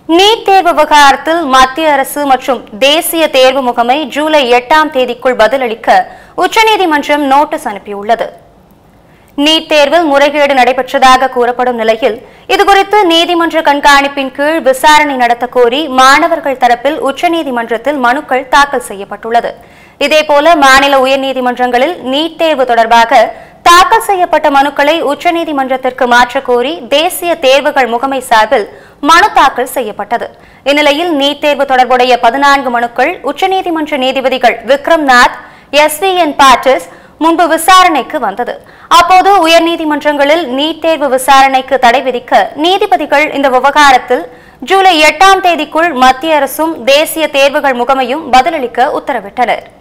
NEET தேர்வு விவகாரத்தில் மத்திய அரசு மற்றும் தேசிய தேர்வு முகமை ஜூலை எட்டாம் தேதிக்குள் பதிலளிக்க உச்சநீதிமன்றம் நோட்டீஸ் அனுப்பியுள்ளது நீட் தேர்வில் முறைகேடு நடைபெற்றதாக கூறப்படும் நிலையில் இதுகுறித்து நீதிமன்ற கண்காணிப்பின் கீழ் விசாரணை நடத்த கோரி மாணவர்கள் தரப்பில் உச்சநீதிமன்றத்தில் மனுக்கள் தாக்கல் செய்யப்பட்டுள்ளது இதேபோல மாநில உயர்நீதிமன்றங்களில் நீட் தேர்வு தொடர்பாக தாக்கல் செய்யப்பட்ட மனுக்களை உச்சநீதிமன்றத்திற்கு மாற்றக் கோரி தேசிய தேர்வுகள் முகமை சார்பில் மனு தாக்கல் செய்யப்பட்டது இந்நிலையில் நீட் தேர்வு தொடர்புடைய பதினான்கு மனுக்கள் உச்சநீதிமன்ற நீதிபதிகள் Vikram Nath S V N பாட்டிஸ் முன்பு விசாரணைக்கு வந்தது அப்போது உயர்நீதிமன்றங்களில் நீட் தேர்வு விசாரணைக்கு தடை விதிக்க நீதிபதிகள் இந்த விவகாரத்தில் ஜூலை எட்டாம் தேதிக்குள் மத்திய அரசும் தேசிய தேர்வுகள் முகமையும் பதிலளிக்க உத்தரவிட்டனர்